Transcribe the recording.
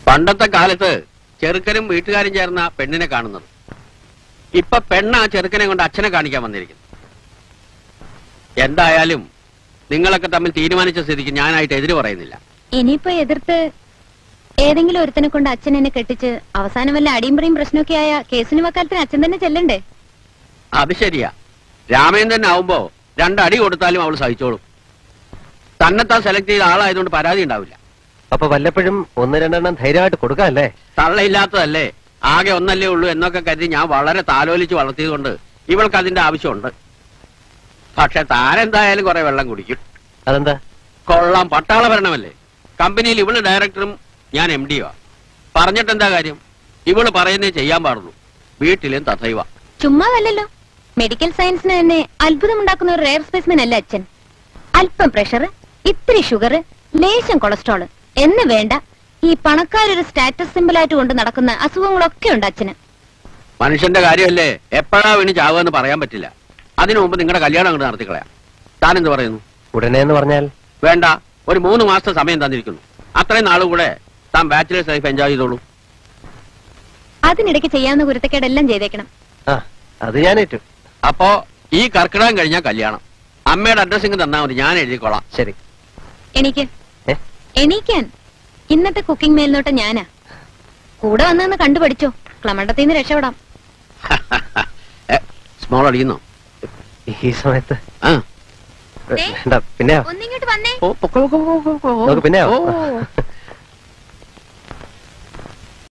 പണ്ടത്തെ കാലത്ത് ചെറുക്കനും വീട്ടുകാരും ചേർന്ന പെണ്ണിനെ കാണുന്നത് ഇപ്പൊ പെണ്ണ ആ ചെറുക്കനെ കൊണ്ട് അച്ഛനെ കാണിക്കാൻ വന്നിരിക്കുന്നു എന്തായാലും നിങ്ങളൊക്കെ തമ്മിൽ തീരുമാനിച്ച സ്ഥിതിക്ക് ഞാനായിട്ട് എതിര് പറയുന്നില്ല ഇനിയിപ്പോ എതിർത്ത് ഏതെങ്കിലും ഒരുത്തനെ കൊണ്ട് അച്ഛൻ എന്നെ കെട്ടിച്ച് അവസാനം വല്ല അടിയും പറയും പ്രശ്നമൊക്കെ ആയ കേസിന് വക്കാലത്തിന് അച്ഛൻ തന്നെ ചെല്ലണ്ടേ അത് ശരിയാ രാമേന്ദ്രൻ ആവുമ്പോ രണ്ടടി കൊടുത്താലും അവൾ സഹിച്ചോളും തന്നെത്താൻ സെലക്ട് ചെയ്ത ആളായതുകൊണ്ട് പരാതി ഉണ്ടാവില്ല അപ്പൊ വല്ലപ്പോഴും ഒന്ന് രണ്ടെണ്ണം ധൈര്യമായിട്ട് കൊടുക്കാല്ലേ തള്ളയില്ലാത്തതല്ലേ ആകെ ഒന്നല്ലേ ഉള്ളൂ എന്നൊക്കെ കരുതി ഞാൻ വളരെ താലോലിച്ച് വളർത്തിയതുകൊണ്ട് ഇവൾക്ക് അതിന്റെ ആവശ്യമുണ്ട് പക്ഷെ താനെന്തായാലും കുറെ വെള്ളം കുടിക്കും അതെന്താ കൊള്ളാം പട്ടാള ഭരണമല്ലേ കമ്പനിയിൽ ഇവള് ഡയറക്ടറും ഞാൻ എം ഡിയുവാ പറഞ്ഞിട്ടെന്താ കാര്യം ഇവള് പറയുന്നേ ചെയ്യാൻ പാടുള്ളൂ വീട്ടിലും തഥൈവ ചുമ്മാതല്ലല്ലോ മെഡിക്കൽ സയൻസിന് തന്നെ അത്ഭുതമുണ്ടാക്കുന്ന ഒരു റെയർ സ്പെസിമെൻ അല്ല അച്ഛൻ അല്പം പ്രഷർ ഇത്തിരി ഷുഗർ ലേശം കൊളസ്ട്രോള് എന്ന് വേണ്ട ഈ പണക്കാരൊരു സ്റ്റാറ്റസ് സിമ്പിൾ ആയിട്ട് കൊണ്ട് നടക്കുന്ന അസുഖങ്ങളൊക്കെ ഉണ്ട് അച്ഛന് മനുഷ്യന്റെ കാര്യമല്ലേ എപ്പോഴാ വീണ് ചാവുകയെന്ന് പറയാൻ പറ്റില്ല അതിനു മുമ്പ് നിങ്ങളുടെ കല്യാണം അങ്ങോട്ട് നടത്തിക്കളയാം താൻ എന്ത് പറയുന്നു ഉടനെ എന്ന് പറഞ്ഞാൽ വേണ്ട ഒരു മൂന്ന് മാസത്തെ സമയം തന്നിരിക്കുന്നു അത്രയും നാളും കൂടെ താൻ ബാച്ചിലേഴ്സ് ലൈഫ് എൻജോയ് ചെയ്തോളൂ അതിനിടയ്ക്ക് ചെയ്യാവുന്ന കുരുത്തക്കേടെല്ലാം ചെയ്തേക്കണം ആ അത് ഞാൻ ഏറ്റു അപ്പോ ഈ കർക്കിടകം കഴിഞ്ഞാൽ കല്യാണം അമ്മയുടെ അഡ്രസ്സിങ് തന്നാ മതി ഞാൻ എഴുതിക്കോളാം ശരി എനിക്ക് ഏ? എണീക്കാൻ ഇന്നത്തെ കുക്കിംഗ് മേൽനോട്ടം ഞാനാ കൂടെ വന്നെന്ന് കണ്ടുപഠിച്ചോ ക്ലമണ്ടത്തിൽ നിന്ന് രക്ഷപ്പെടാം സ്മോൾ അടിക്കുന്നോ ഈ സമയത്ത് ആ ദേ. വേണ്ട പിന്നെയോ ഒന്നിങ്ങോട്ട് വന്നേ ഓ, പൊക്കോ, പൊക്കോ, പൊക്കോ, പൊക്കോ. നമുക്ക് പിന്നെ ഓ.